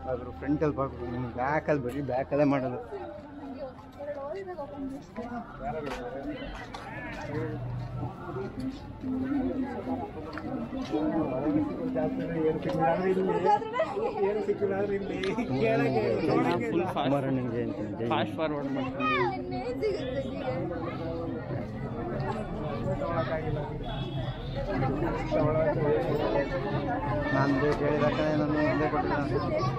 ಆದರೂ ಫ್ರಂಟಲ್ಲಿ ಬರ್ಬೇಕು ನಿಮ್ಗೆ ಬ್ಯಾಕಲ್ಲಿ ಬರೀ ಬ್ಯಾಕಲ್ಲೇ ಮಾಡೋದು ಏನು ಸಿಕ್ಕಿಲ್ಲ ಅಂದ್ರೆ ಇಲ್ಲಿ ಫುಲ್ ಫಾಸ್ಟ್ ಕುಮಾರಣ್ಣನ ಜಯಂತಿ ಜೈ ಫಾಸ್ಟ್ ಫಾರ್ವರ್ಡ್ ಮಾಡ್ತೀನಿ ನಾನು ಬೇಕು ಹೇಳಿದ ಕಡೆ ನಾನು ಮುಂದೆ ಕೊಟ್ಟಿಲ್ಲ